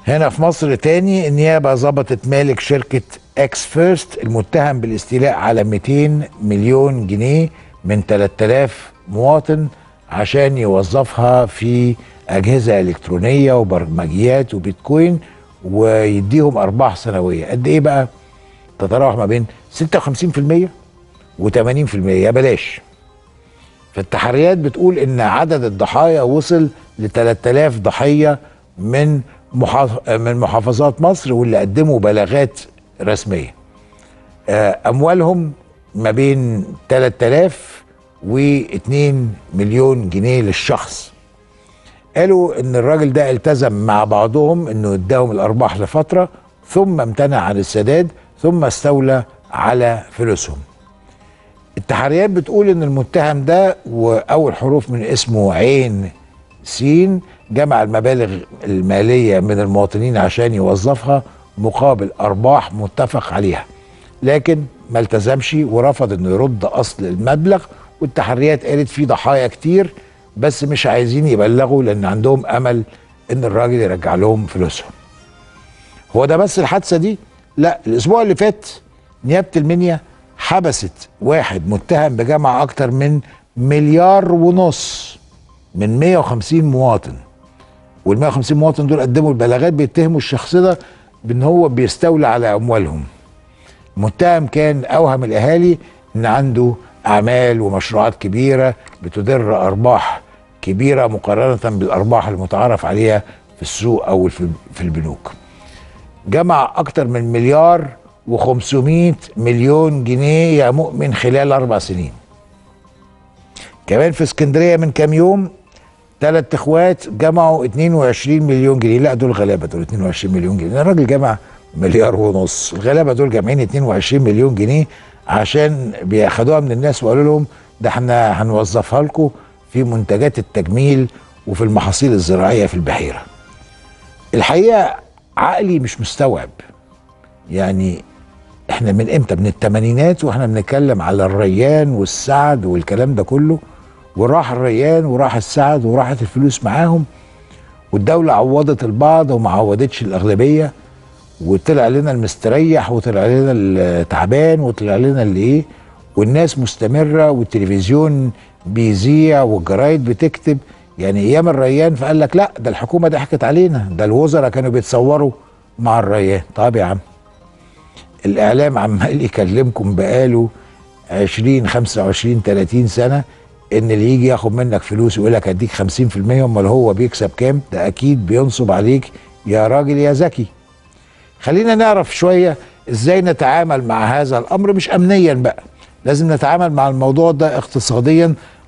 هنا في مصر تاني النيابة ضبطت مالك شركة اكس فيرست المتهم بالاستيلاء على 200 مليون جنيه من 3000 مواطن عشان يوظفها في أجهزة إلكترونية وبرمجيات وبيتكوين ويديهم أرباح سنوية قد إيه بقى؟ تتراوح ما بين 56% و80% يا بلاش فالتحريات بتقول ان عدد الضحايا وصل ل 3000 ضحيه من محاف... من محافظات مصر واللي قدموا بلاغات رسميه آه، اموالهم ما بين 3000 و2 مليون جنيه للشخص قالوا ان الراجل ده التزم مع بعضهم انه اداهم الارباح لفتره ثم امتنع عن السداد ثم استولى على فلوسهم التحريات بتقول ان المتهم ده واول حروف من اسمه عين سين جمع المبالغ الماليه من المواطنين عشان يوظفها مقابل ارباح متفق عليها لكن ما التزمش ورفض انه يرد اصل المبلغ والتحريات قالت في ضحايا كتير بس مش عايزين يبلغوا لان عندهم امل ان الراجل يرجع لهم فلوسهم هو ده بس الحادثه دي لا الاسبوع اللي فات نيابه المنيا حبست واحد متهم بجمع اكتر من مليار ونص من 150 مواطن وال 150 مواطن دول قدموا البلاغات بيتهموا الشخص ده بان هو بيستولى على اموالهم المتهم كان اوهم الاهالي ان عنده اعمال ومشروعات كبيره بتدر ارباح كبيره مقارنه بالارباح المتعارف عليها في السوق او في في البنوك جمع اكتر من مليار و500 مليون جنيه يا مؤمن خلال اربع سنين كمان في اسكندريه من كام يوم ثلاث اخوات جمعوا 22 مليون جنيه لا دول غلابه دول 22 مليون جنيه الراجل جمع مليار ونص الغلابه دول جامعين 22 مليون جنيه عشان بياخدوها من الناس وقالوا لهم ده احنا هنوظفها لكم في منتجات التجميل وفي المحاصيل الزراعيه في البحيره الحقيقه عقلي مش مستوعب يعني احنا من امتى من الثمانينات واحنا بنتكلم على الريان والسعد والكلام ده كله وراح الريان وراح السعد وراحت الفلوس معاهم والدولة عوضت البعض وما عوضتش الأغلبية وطلع لنا المستريح وطلع لنا التعبان وطلع لنا اللي ايه والناس مستمرة والتلفزيون بيذيع والجرايد بتكتب يعني ايام الريان فقال لك لا ده الحكومة ضحكت علينا ده الوزراء كانوا بيتصوروا مع الريان طب يا عم الاعلام عمال يكلمكم بقاله 20 25 30 سنه ان اللي يجي ياخد منك فلوس ويقول لك هديك 50% امال هو بيكسب كام ده اكيد بينصب عليك يا راجل يا ذكي خلينا نعرف شويه ازاي نتعامل مع هذا الامر مش امنيا بقى لازم نتعامل مع الموضوع ده اقتصاديا